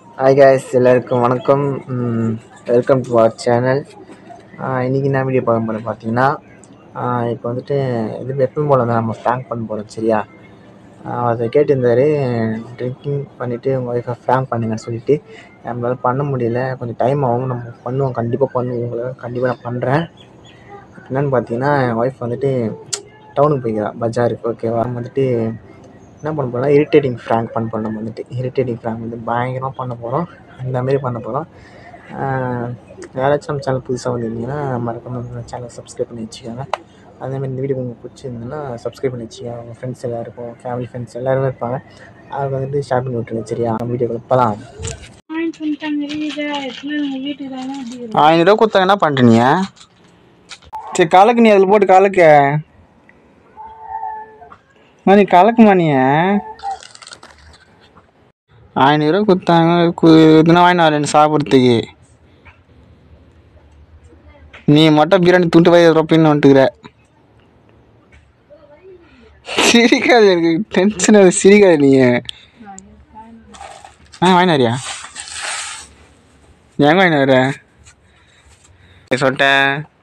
Hi guys எல்லாருக்கும் வணக்கம் welcome to our channel இன்றைக்கி என்ன வீடியோ பார்க்க போகிறோம் பார்த்தீங்கன்னா இப்போ வந்துட்டு இது எப்பவும் போல் தான் நம்ம ஃப்ராங்க் பண்ண போகிறோம் சரியா ஆஹ் அதை கேட்டிருந்தாரு ட்ரிங்கிங் பண்ணிவிட்டு உங்கள் ஒய்ஃபை ஃப்ராங்க் பண்ணுங்கன்னு சொல்லிட்டு நம்மளால் பண்ண முடியல கொஞ்சம் டைம் ஆகும் நம்ம பண்ணுவோம் கண்டிப்பாக பண்ணுவோம் உங்களை கண்டிப்பாக நான் பண்ணுறேன் என்னென்னு பார்த்தீங்கன்னா என் ஒய்ஃப் வந்துட்டு டவுனுக்கு போய்க்கிறா பஜாருக்கு ஓகேவா நம்ம வந்துட்டு என்ன பண்ண போகிறோம்னா இரிட்டேட்டிங் ஃப்ராங்க் பண்ண போகிறோம் நம்ம வந்துட்டு இரிட்டேட்டிங் ஃப்ராங்க் வந்து பயங்கரமாக பண்ண போகிறோம் அந்த மாதிரி பண்ண போகிறோம் யாராச்சும் நம்ம சேனல் புதுசாக வந்திருந்தீங்கன்னா மறக்காம நம்ம சேனலை சப்ஸ்கிரைப் பண்ணி வச்சுக்கோங்க அதேமாதிரி இந்த வீடியோ உங்களுக்கு பிடிச்சிருந்ததுன்னா சப்ஸ்கிரைப் பண்ணி வச்சுக்கோங்க உங்கள் ஃப்ரெண்ட்ஸ் எல்லாருக்கும் ஃபேமிலி ஃப்ரெண்ட்ஸ் எல்லாருமே இருப்பாங்க அதை வந்துட்டு ஷேர் பண்ணி விட்ருங்க சரியா வீடியோக்குள்ள போகலாம் ஆயிரம் ரூபா கொடுத்தாங்க என்ன பண்ணுறீங்க சரி கலக்கு நீ அதில் போட்டு கலக்க அம்மா, நீ கலக்குமா நீ ஐநூறுரூவா கொடுத்தாங்க கு- இதுனா வாங்கி வரேன் சாப்பிட்றதுக்கு நீ மட்டும் பிரியாணி துண்டு வயது ரொப்பின்னு வந்துட்டுக்கிற சிரிக்காது எனக்கு டென்ஷன் அது சிரிக்காது நீ ஆ வாங்கி வரியா எங்க வாங்கி வர சொல்லிட்டேன்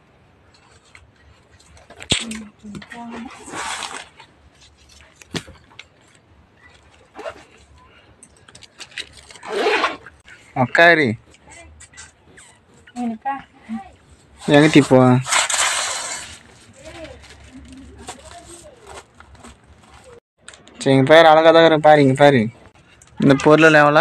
உக்காரு எங்கிட்டி போ சரி இங்கே பேர் அழகாக தான் இருக்கிற பாரு இங்கே பாரு இந்த பொருள் எவ்வளோ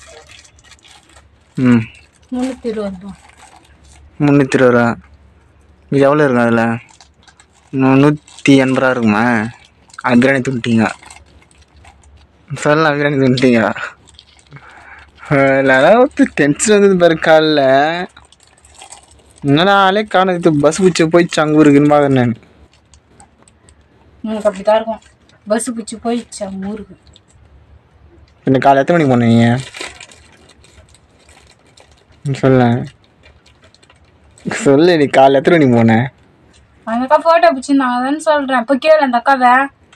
ம் முந்நூற்றி இருபது ரூபா முந்நூற்றி இருபது ரூபா இது எவ்வளோ இருக்கும் அதில் நூற்றி எண்பது ரூபா இருக்குமா அது பிரியாணி துண்டிங்க சொல்லலாம் பிரியாணி துண்டிங்க அளவுக்கு டென்ஷன் வந்தது பாரு காலைல என்னடா ஆளே காணது பஸ் பிடிச்சி போயிடுச்சு அங்கே இருக்குன்னு பார்க்குறேன் நான் உனக்கு அப்படி தான் இருக்கும் பஸ்ஸு பிடிச்சி போயிடுச்சு அவங்க ஊருக்கு என்ன காலை எத்தனை மணிக்கு போனீங்க சொல்ல சொல்லு நீ காலை எத்தனை மணிக்கு போனேன் அந்த அக்கா ஃபோட்டோ பிடிச்சிருந்தாங்க தானே சொல்கிறேன் இப்போ கேளு அந்த அக்காவை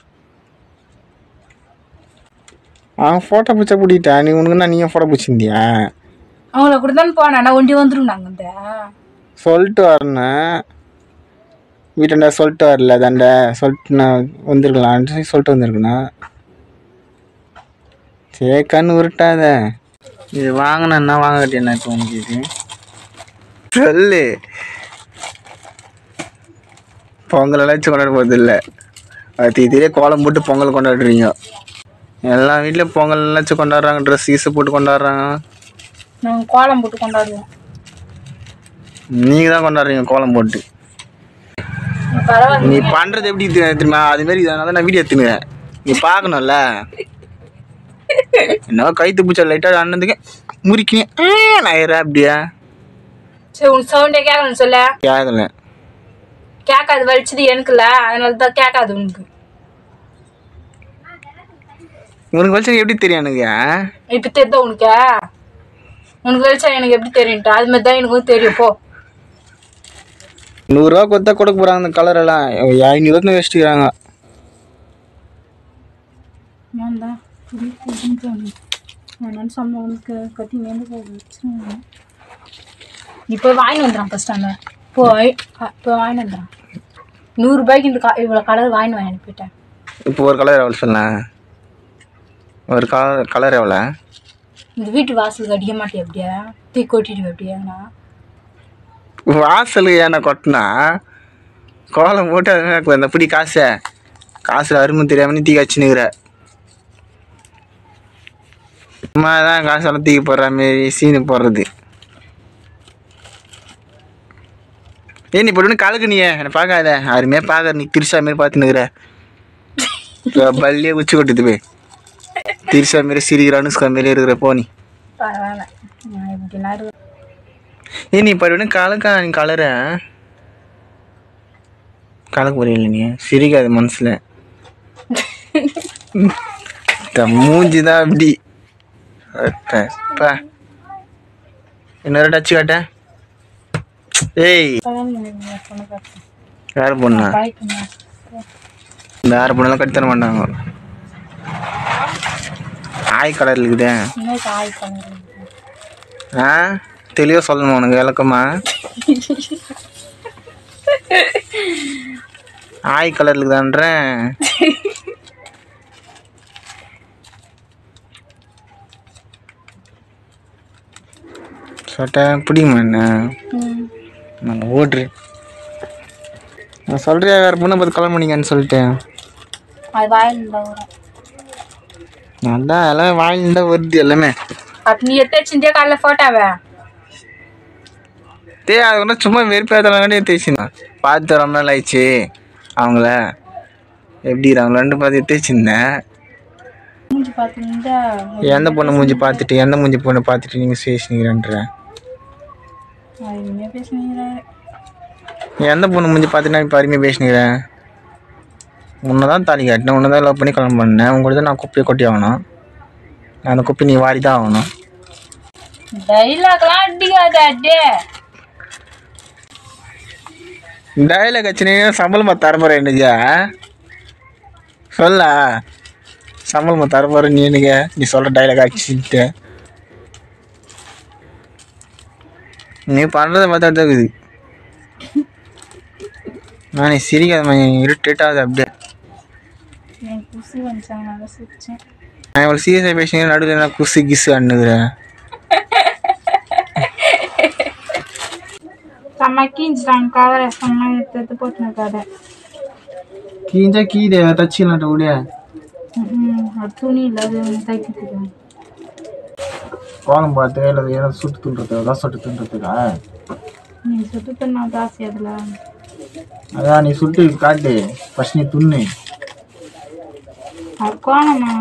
அவன் ஃபோட்டோ பிடிச்சா பிடிக்கிட்டா நீ உனக்கு நான் நீயும் ஃபோட்டோ பிடிச்சிருந்தியா அவங்கள கூட தானே போனேன் நான் ஒண்டி வந்துடும் நாங்கள் இந்த சொல்லிட்டு வரணும் வீட்டாண்ட சொல்லிட்டு வரல தாண்ட சொல்லிட்டு நான் வந்திருக்கலான்ட்டு சொல்லிட்டு வந்திருக்கணும் சரி கண்ணு உருட்டாத இது வாங்கினா வாங்க கட்டி என்ன இப்போ உனக்கு இது சொல்லு பொங்கல் எல்லாம் கொண்டாட போகிறது இல்லை அது இதே கோலம் போட்டு பொங்கல் கொண்டாடுறீங்க எல்லா வீட்லேயும் பொங்கல் எல்லாம் கொண்டாடுறாங்க ட்ரெஸ் கீஸு போட்டு கொண்டாடுறாங்க நாங்கள் கோலம் போட்டு கொண்டாடுவோம் நீங்கள் தான் கொண்டாடுறீங்க கோலம் போட்டு பரவாயில்ல நீ பண்றது எப்படி தெ- தெரியுமா அது மாதிரி இதனால தான் நான் வீடியோ எடுத்துனுக்கிறேன் நீ பார்க்கணும்ல என்னவோ கைத்து பூச்சா லைட்டாக அண்ணதுக்கு முறிக்கினேன் நான் அப்படியா சரி உனக்கு சவுண்டே கேட்கணும் சொல்ல கேட்கல கேட்காது வலிச்சது எனக்குல்ல அதனால தான் கேட்காது உனக்கு உனக்கு வச்சு எப்படி தெரியும் எனக்கு இப்போ தெரியுதா உனக்கு உனக்கு வெளிச்சா எனக்கு எப்படி தெரியும்ட்டா அது மாதிரி தான் எனக்கு தெரியும் போ நூறுரூவா கொடுத்தா கொடுக்க போகிறாங்க அந்த கலர் எல்லாம் ஐநூறுவா வச்சுக்கிறாங்க நான் தான் நான் சொன்ன உனக்கு கத்தி நேர்ந்து இப்போ வாங்கி வந்துடுறான் ஃபஸ்ட் அந்த போய் இப்போ வாங்கி வந்துடுறான் நூறுரூபாய்க்கு இந்த கா இவ்வளோ கலர் வாங்கி வாங்கி அனுப்பிட்டேன் இப்போ ஒரு கலர் எவ்வளோ சொன்னேன் ஒரு கலர் கலர் எவ்வளோ இந்த வீட்டு வாசலுக்கு அடிக்க மாட்டேன் அப்படியே தீ கொட்டிடுவேன் அப்படியேண்ணா வாசலுக்கு ஏன்னா கொட்டினா கோலம் போட்டு அது எனக்கு அந்த பிடி காசை காசில் அருமை தெரியாம நீ தீ வச்சுன்னுக்குற சும்மா தான் காசெல்லாம் தூக்கி போடுற மாரி சீனு போடுறது ஏய் நீ போட்டு கலக்கு நீ என்னை பார்க்காத யாருமே பார்க்கற நீ திருசா மாரி பார்த்துன்னுக்குற பல்லியே உச்சி கொட்டுது போய் திருசா மாரி சிரிக்கிற அனுஷ்கா மாரி இருக்கிற போ நீ பரவாயில்ல நான் இப்படிலாம் இருக்கு ஏய் நீ படுன்னு கலக்கா நீ கலர கலக்க புரியல நீ சிரிக்காது மனசுல இந்த மூஞ்சி தான் அப்படி அப்பா. இன்னொரு டச்சு காட்ட ஏய் வேற பொண்ணா இந்த வேற பொண்ணெல்லாம் கட்டி தர மாட்டாங்க ஆய் கலர் இருக்குதே இன்னும் காய் கலர் ஆ தெளிவாக சொல்லணும் உனக்கு விளக்கமா ஆய் கலருக்கு தான்றேன் சட்டை பிடிக்குமா என்ன ம். நான் ஓடுறு நான் சொல்றியா வேற பொண்ணை பார்த்து கல்யாணம் பண்ணிங்கன்னு சொல்லிட்டேன் அது வாயில் இருந்தா வரும் நல்லா எல்லாம் வாயில் தான் வருது எல்லாமே அப்ப நீ எடுத்து வச்சிருந்தியா காலைல போட்டாவே தே அது ஒன்றும் சும்மா வெறுப்பேற்றலாம் தேய்ச்சினா பார்த்து ரொம்ப நாள் ஆயிடுச்சு அவங்கள எப்படி இருக்காங்களோன்னு பார்த்து தேய்ச்சிருந்தேன் மூஞ்சி பார்த்துருந்தா எந்த பொண்ணு மூஞ்சி பார்த்துட்டு எந்த மூஞ்சி பொண்ணை பார்த்துட்டு நீங்கள் பேசினீங்கன்ற அது இனிமே பேசுனீங்க எந்த பொண்ணு மூஞ்சி பார்த்துட்டு நான் இப்போ அருமையாக பேசினீங்கிறேன் உன்னை தான் தாலி காட்டினேன் உன்னை தான் லவ் பண்ணி கல்யாணம் பண்ணேன் உங்களுக்கு தான் நான் குப்பையை கொட்டி ஆகணும் நான் அந்த குப்பை நீ வாரி தான் ஆகணும் டைலாக்லாம் அடிக்காத அட்டே டைலாக் வச்சுனீங்க சம்பளமா தரப்போற என்னஜா சொல்ல சம்பளமா தரப்போற நீ என்னங்க நீ சொல்ற டைலாக் ஆச்சுட்டு நீ பண்றத பார்த்தா தான் இருக்குது நான் நீ சிரிக்காத இரிட்டேட் ஆகுது அப்படியே எனக்கு குசி வந்துச்சாங்க நல்லா சிரிச்சேன் நான் இவ்வளோ சீரியஸாக பேசினேன் நடுவில் நான் குசு கிசு அண்ணுகிறேன் செம்ம கீஞ்சிட்டாங்க கவரை செம்ம எடுத்து எடுத்து போட்டுன்னு கடை கீஞ்சா கீழே தச்சிடலாட்ட விட ம் அது துணி இல்லை அது தைக்கிறதுக்கு கோலம் பார்த்து இல்லை ஏதோ சுட்டு துண்டுறது அதான் சுட்டு துண்டுறதுக்கா நீ சுட்டு பண்ணா ஜாஸ்தி அதில் அதான் நீ சுட்டு காட்டு ஃபர்ஸ்ட் நீ துண்ணு அது கோணமா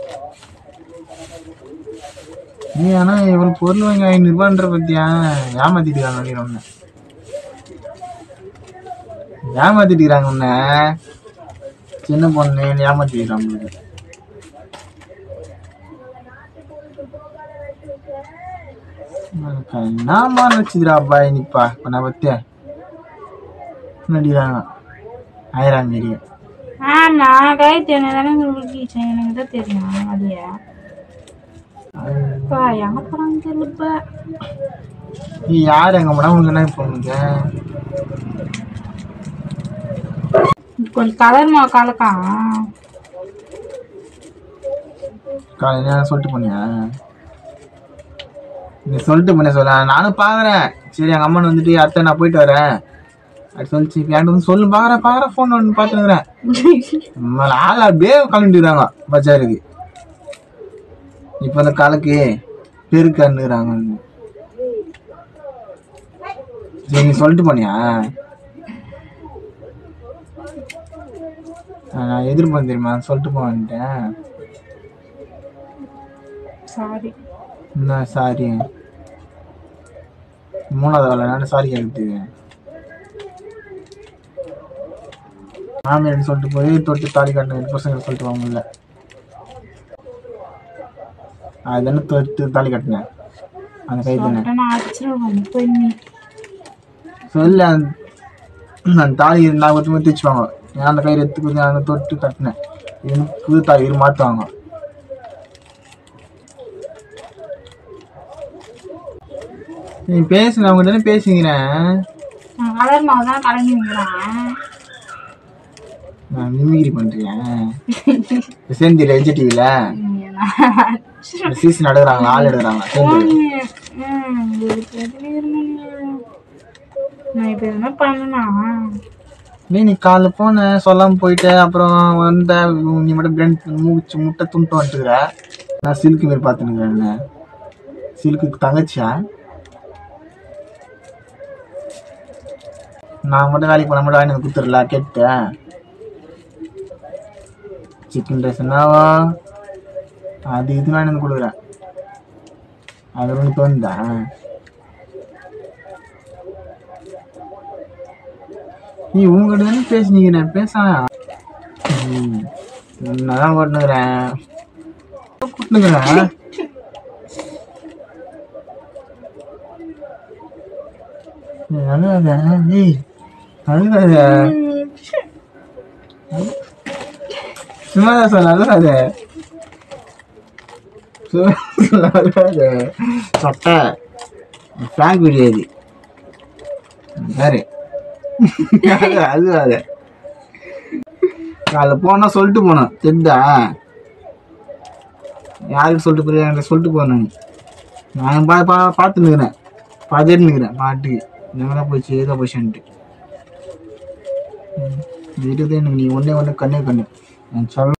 நீ ஆனா இவ்வளவு பொருள் வாங்கி ஐநூறுபான்ற பத்தியா ஏமாத்திட்டுக்காங்க நீ உன்னை ஏமாத்திட்டுக்கிறாங்க உன்னை சின்ன பொண்ணு ஏமாத்திக்கிறாங்க உங்களுக்கு என்னமா நினச்சிக்கிறா அப்பாய் நிப்பா இப்ப நான் பத்தியா நடிக்கிறாங்க ஆயிரம் மாரி ஆமா கைத்து என்ன தானே உங்களுக்கு எனக்கு தான் தெரியும் அதையா அப்பா எங்க போறாங்க தெரியலப்பா நீ யார் எங்க போனா உனக்கு என்ன இப்போ உனக்கு கொஞ்சம் கலர் மா கலக்கான் காலையில நான் சொல்லிட்டு போனியா நீ சொல்லிட்டு போனே சொல்ல நானும் பாக்குறேன் சரி எங்க அம்மன் வந்துட்டு அத்தை நான் போயிட்டு வரேன் அது சொல்லிச்சு இப்ப என்கிட்ட வந்து சொல்லு பாக்குறேன் பாக்குறேன் ஃபோன் ஒன்று பார்த்துருக்குறேன் நம்மள ஆள் அப்படியே கிளம்பிட்டுறாங்க பஜாருக்கு இப்போ அந்த காலுக்கு பெருக்கன்னுறாங்க சரி நீ சொல்லிட்டு போனியா நான் எதிர்பார்த்து தெரியுமா சொல்லிட்டு போவேன்ட்டேன் சாரி என்ன சாரி மூணாவது வேலை நான் சாரி கேட்குது மாமியார் சொல்லிட்டு போய் தொட்டு தாலி கட்டின பசங்க சொல்லிட்டு வாங்கல அதுதானே தொட்டு தாலி கட்டினேன் அந்த கை தானே நான் அடிச்சிருவேன் போய் நீ சொல்லு அந்த அந்த தாலி நான் ஒருத்தமே தைச்சுவாங்க நான் அந்த கயிறு எடுத்து கொஞ்சம் அந்த தொட்டு கட்டினேன் இது புது தாலி இது மாற்றுவாங்க நீ பேசுன அவங்க தானே பேசுங்கிறேன் நான் கலர் மாவு தான் கலங்கி நிற்கிறேன் நான் மிமிகிரி பண்றேன் சேர்ந்து ரெஜி டிவில சீசன் எடுக்கிறாங்களா ஆள் எடுக்கிறாங்க சேர்ந்து நான் இப்போ என்ன பண்ணனா நீ நீ காலைல போன சொல்லாம போயிட்ட அப்புறம் வந்த நீ மட்டும் பிரெண்ட் மூச்சு முட்டை துண்டு வந்துட்டுக்கிற நான் சில்க்கு மாரி பார்த்துனுக்கிறேன் சில்க்கு தங்கச்சியா நான் மட்டும் வேலைக்கு போன மட்டும் வாங்கி வந்து கொடுத்துடல கேட்டேன் சிக்கன் ரைஸ் என்னவா அது இது வாங்கி வந்து கொடுக்குறேன் அது ஒன்று தோணுதா நீ உங்ககிட்ட தானே பேசுனீங்க பேச நான் கொட்டுனுக்குறேன் கொட்டுனுக்குறேன் அழுகாத ஏய் அழுகாத சும்மா தான் சொல்ல அழுகாத சும்மா சொல்ல அழுகாத சட்டை ஃப்ராங்க் வீடியோ இது வேறு அது அது அது அதில் போனால் சொல்லிட்டு போனோம் தெரிந்தா யாருக்கு சொல்லிட்டு போறியா என்கிட்ட சொல்லிட்டு போனேன் நான் பா பா பார்த்து நிற்கிறேன் பார்த்துட்டு நிற்கிறேன் பாட்டுக்கு இந்த மாதிரி போச்சு ஏதோ போச்சுன்ட்டு ம். இது இருக்குது எனக்கு நீ ஒன்றே ஒன்று கண்ணே கண்ணு நான் சொல்ல